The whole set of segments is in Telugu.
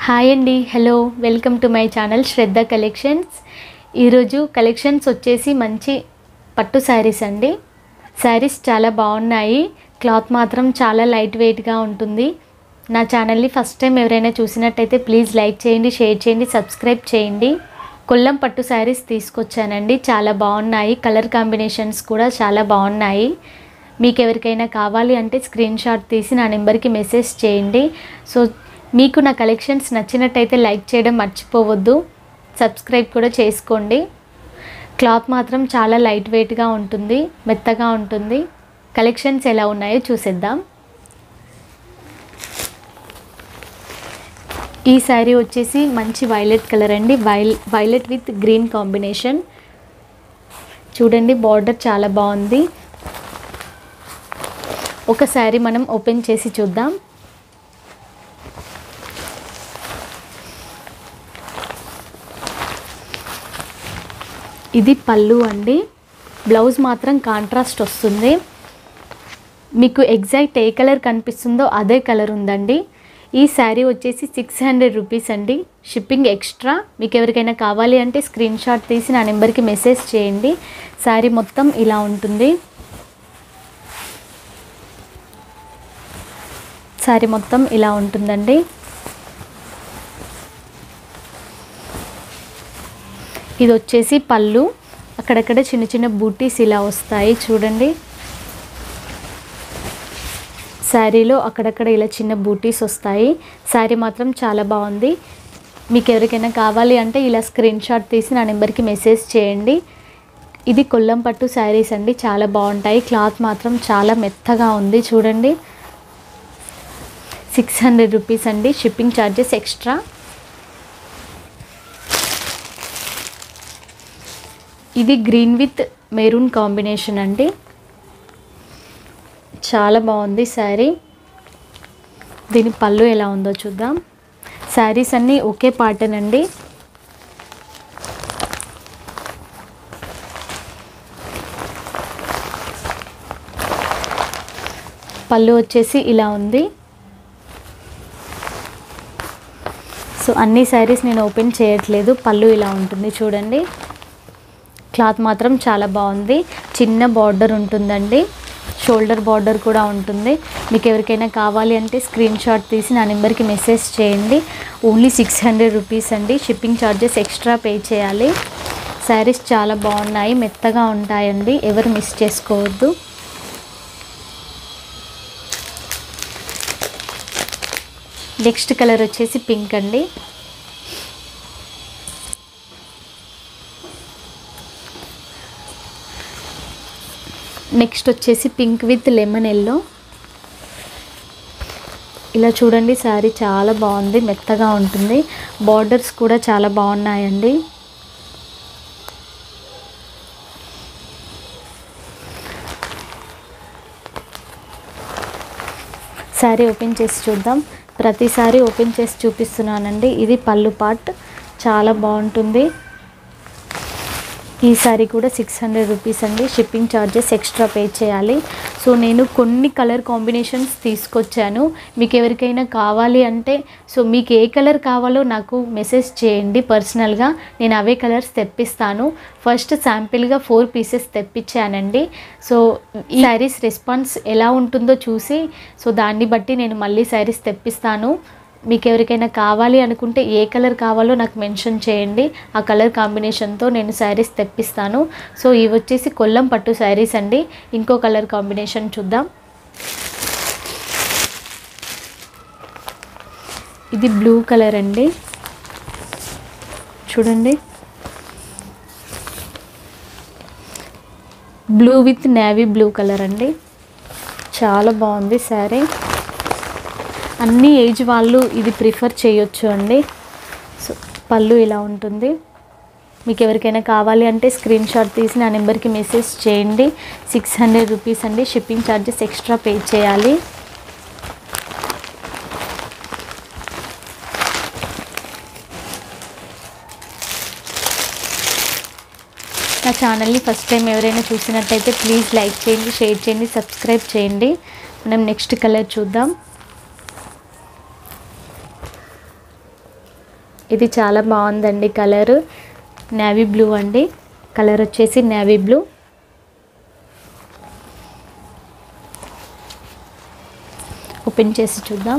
హాయ్ అండి hello welcome to my channel Shraddha collections ఈరోజు కలెక్షన్స్ వచ్చేసి మంచి పట్టు శారీస్ అండి శారీస్ చాలా బాగున్నాయి క్లాత్ మాత్రం చాలా లైట్ వెయిట్గా ఉంటుంది నా ఛానల్ని ఫస్ట్ టైం ఎవరైనా చూసినట్టయితే ప్లీజ్ లైక్ చేయండి షేర్ చేయండి సబ్స్క్రైబ్ చేయండి కొల్లం పట్టు శారీస్ తీసుకొచ్చానండి చాలా బాగున్నాయి కలర్ కాంబినేషన్స్ కూడా చాలా బాగున్నాయి మీకు ఎవరికైనా కావాలి అంటే స్క్రీన్ షాట్ తీసి నా నెంబర్కి మెసేజ్ చేయండి సో మీకు నా కలెక్షన్స్ నచ్చినట్టయితే లైక్ చేయడం మర్చిపోవద్దు సబ్స్క్రైబ్ కూడా చేసుకోండి క్లాత్ మాత్రం చాలా లైట్ వెయిట్గా ఉంటుంది మెత్తగా ఉంటుంది కలెక్షన్స్ ఎలా ఉన్నాయో చూసేద్దాం ఈ శారీ వచ్చేసి మంచి వైలెట్ కలర్ అండి వైల్ వైలెట్ విత్ గ్రీన్ కాంబినేషన్ చూడండి బార్డర్ చాలా బాగుంది ఒక శారీ మనం ఓపెన్ చేసి చూద్దాం ఇది పళ్ళు అండి బ్లౌజ్ మాత్రం కాంట్రాస్ట్ వస్తుంది మీకు ఎగ్జాక్ట్ ఏ కలర్ కనిపిస్తుందో అదే కలర్ ఉందండి ఈ శారీ వచ్చేసి సిక్స్ హండ్రెడ్ రూపీస్ అండి షిప్పింగ్ ఎక్స్ట్రా మీకు ఎవరికైనా కావాలి అంటే స్క్రీన్ షాట్ తీసి నా నెంబర్కి మెసేజ్ చేయండి శారీ మొత్తం ఇలా ఉంటుంది శారీ మొత్తం ఇలా ఉంటుందండి ఇది వచ్చేసి పళ్ళు అక్కడక్కడ చిన్న చిన్న బూటీస్ ఇలా వస్తాయి చూడండి శారీలో అక్కడక్కడ ఇలా చిన్న బూటీస్ వస్తాయి శారీ మాత్రం చాలా బాగుంది మీకు ఎవరికైనా కావాలి అంటే ఇలా స్క్రీన్ షాట్ తీసి నా నెంబర్కి మెసేజ్ చేయండి ఇది కొల్లం పట్టు శారీస్ అండి చాలా బాగుంటాయి క్లాత్ మాత్రం చాలా మెత్తగా ఉంది చూడండి సిక్స్ హండ్రెడ్ రూపీస్ అండి షిప్పింగ్ ఛార్జెస్ ఎక్స్ట్రా ఇది గ్రీన్ విత్ మెరూన్ కాంబినేషన్ అండి చాలా బాగుంది శారీ దీని పళ్ళు ఎలా ఉందో చూద్దాం శారీస్ అన్నీ ఒకే ప్యాటర్న్ అండి పళ్ళు వచ్చేసి ఇలా ఉంది సో అన్ని శారీస్ నేను ఓపెన్ చేయట్లేదు పళ్ళు ఇలా ఉంటుంది చూడండి క్లాత్ మాత్రం చాలా బాగుంది చిన్న బార్డర్ ఉంటుందండి షోల్డర్ బార్డర్ కూడా ఉంటుంది మీకు ఎవరికైనా కావాలి అంటే స్క్రీన్ షాట్ తీసి నా నెంబర్కి మెసేజ్ చేయండి ఓన్లీ సిక్స్ హండ్రెడ్ రూపీస్ అండి షిప్పింగ్ ఛార్జెస్ ఎక్స్ట్రా పే చేయాలి శారీస్ చాలా బాగున్నాయి మెత్తగా ఉంటాయండి ఎవరు మిస్ చేసుకోవద్దు నెక్స్ట్ కలర్ వచ్చేసి పింక్ అండి నెక్స్ట్ వచ్చేసి పింక్ విత్ లెమన్ ఎల్లో ఇలా చూడండి శారీ చాలా బాగుంది మెత్తగా ఉంటుంది బార్డర్స్ కూడా చాలా బాగున్నాయండి శారీ ఓపెన్ చేసి చూద్దాం ప్రతిసారి ఓపెన్ చేసి చూపిస్తున్నానండి ఇది పళ్ళు పార్ట్ చాలా బాగుంటుంది ఈ సారీ కూడా సిక్స్ హండ్రెడ్ రూపీస్ అండి షిప్పింగ్ ఛార్జెస్ ఎక్స్ట్రా పే చేయాలి సో నేను కొన్ని కలర్ కాంబినేషన్స్ తీసుకొచ్చాను మీకు ఎవరికైనా కావాలి అంటే సో మీకు ఏ కలర్ కావాలో నాకు మెసేజ్ చేయండి పర్సనల్గా నేను అవే కలర్స్ తెప్పిస్తాను ఫస్ట్ శాంపిల్గా ఫోర్ పీసెస్ తెప్పించానండి సో ఈ శారీస్ రెస్పాన్స్ ఎలా ఉంటుందో చూసి సో దాన్ని బట్టి నేను మళ్ళీ శారీస్ తెప్పిస్తాను మీకు ఎవరికైనా కావాలి అనుకుంటే ఏ కలర్ కావాలో నాకు మెన్షన్ చేయండి ఆ కలర్ కాంబినేషన్తో నేను శారీస్ తెప్పిస్తాను సో ఇవి వచ్చేసి కొల్లం పట్టు శారీస్ అండి ఇంకో కలర్ కాంబినేషన్ చూద్దాం ఇది బ్లూ కలర్ అండి చూడండి blue with navy blue colour అండి చాలా బాగుంది శారీ అన్ని ఏజ్ వాళ్ళు ఇది ప్రిఫర్ చేయొచ్చు అండి సో పళ్ళు ఇలా ఉంటుంది మీకు ఎవరికైనా కావాలి అంటే స్క్రీన్ షాట్ తీసి నా నెంబర్కి మెసేజ్ చేయండి సిక్స్ హండ్రెడ్ రూపీస్ అండి షిప్పింగ్ ఛార్జెస్ ఎక్స్ట్రా పే చేయాలి నా ఛానల్ని ఫస్ట్ టైం ఎవరైనా చూసినట్టయితే ప్లీజ్ లైక్ చేయండి షేర్ చేయండి సబ్స్క్రైబ్ చేయండి మనం నెక్స్ట్ కలర్ చూద్దాం ఇది చాలా బాగుందండి కలర్ నేవీ బ్లూ అండి కలర్ వచ్చేసి నేవీ బ్లూ ఓపెన్ చేసి చూద్దాం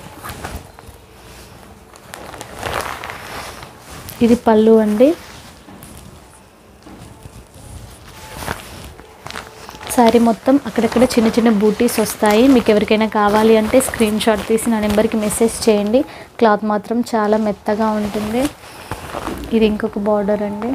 ఇది పళ్ళు అండి శారీ మొత్తం అక్కడక్కడ చిన్న చిన్న బూటీస్ వస్తాయి మీకు ఎవరికైనా కావాలి అంటే స్క్రీన్ షాట్ తీసి నా నెంబర్కి మెసేజ్ చేయండి క్లాత్ మాత్రం చాలా మెత్తగా ఉంటుంది ఇది ఇంకొక బార్డర్ అండి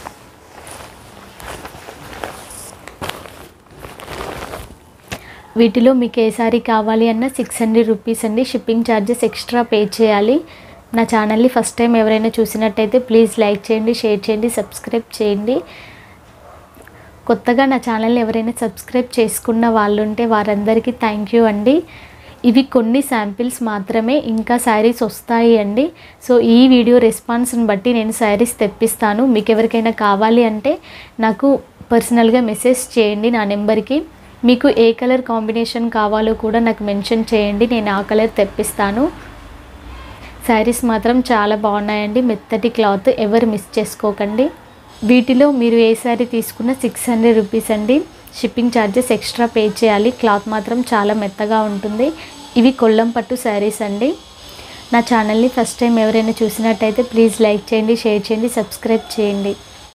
వీటిలో మీకు ఏ సారీ కావాలి అన్న సిక్స్ హండ్రెడ్ రూపీస్ అండి షిప్పింగ్ ఛార్జెస్ ఎక్స్ట్రా పే చేయాలి నా ఛానల్ని ఫస్ట్ టైం ఎవరైనా చూసినట్టయితే ప్లీజ్ లైక్ చేయండి షేర్ చేయండి సబ్స్క్రైబ్ చేయండి కొత్తగా నా ఛానల్ని ఎవరైనా సబ్స్క్రైబ్ చేసుకున్న వాళ్ళు ఉంటే వారందరికీ థ్యాంక్ యూ అండి ఇవి కొన్ని శాంపిల్స్ మాత్రమే ఇంకా శారీస్ వస్తాయి అండి సో ఈ వీడియో రెస్పాన్స్ని బట్టి నేను శారీస్ తెప్పిస్తాను మీకు ఎవరికైనా కావాలి అంటే నాకు పర్సనల్గా మెసేజ్ చేయండి నా నెంబర్కి మీకు ఏ కలర్ కాంబినేషన్ కావాలో కూడా నాకు మెన్షన్ చేయండి నేను ఆ కలర్ తెప్పిస్తాను శారీస్ మాత్రం చాలా బాగున్నాయండి మెత్తటి క్లాత్ ఎవరు మిస్ చేసుకోకండి వీటిలో మీరు ఏ శారీ తీసుకున్న సిక్స్ హండ్రెడ్ రూపీస్ అండి షిప్పింగ్ ఛార్జెస్ ఎక్స్ట్రా పే చేయాలి క్లాత్ మాత్రం చాలా మెత్తగా ఉంటుంది ఇవి కొల్లం పట్టు శారీస్ అండి నా ఛానల్ని ఫస్ట్ టైం ఎవరైనా చూసినట్టయితే ప్లీజ్ లైక్ చేయండి షేర్ చేయండి సబ్స్క్రైబ్ చేయండి